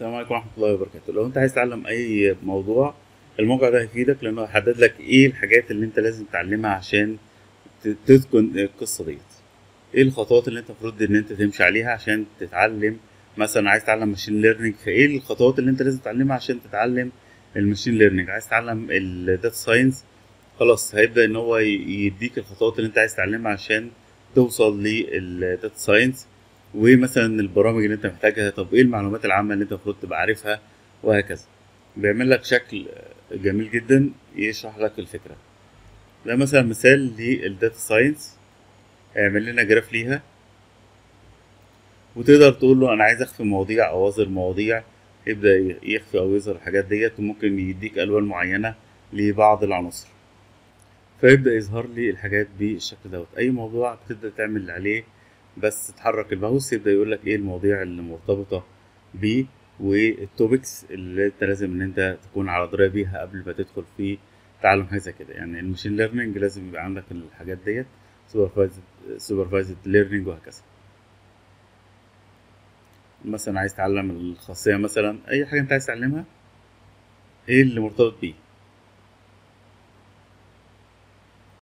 السلام عليكم ورحمة الله وبركاته لو انت عايز تتعلم اي موضوع الموقع ده هيفيدك لانه هيحدد لك ايه الحاجات اللي انت لازم تتعلمها عشان ت- تتقن القصة ديت ايه الخطوات اللي انت المفروض ان انت تمشي عليها عشان تتعلم مثلا عايز تتعلم ماشين ليرنينج فايه الخطوات اللي انت لازم تتعلمها عشان تتعلم الماشين ليرنينج عايز تتعلم الداتا ساينس خلاص هيبدأ ان هو ي- يديك الخطوات اللي انت عايز تتعلمها عشان توصل للداتا ساينس ومثلا البرامج اللي انت محتاجها طب ايه المعلومات العامة اللي انت المفروض تبقى عارفها وهكذا بيعمل لك شكل جميل جدا يشرح لك الفكرة ده مثلا مثال للداتا ساينس اعمل لنا جراف ليها وتقدر تقول له انا عايز اخفي مواضيع او اظهر مواضيع يبدأ يخفي او يظهر الحاجات ديت وممكن يديك الوان معينة لبعض العناصر فيبدأ يظهر لي الحاجات بالشكل دوت اي موضوع بتبدأ تعمل عليه بس تحرك الماوس يبدأ يقول لك ايه المواضيع اللي مرتبطة بيه والتوبكس اللي انت لازم ان انت تكون على دراية بيها قبل ما تدخل في تعلم حاجة زي كده يعني المشين ليرنينج لازم يبقى عندك الحاجات ديت سوبرفايزد سوبرفايزد ليرنينج وهكذا مثلا عايز تتعلم الخاصية مثلا أي حاجة أنت عايز تتعلمها إيه اللي مرتبط بيه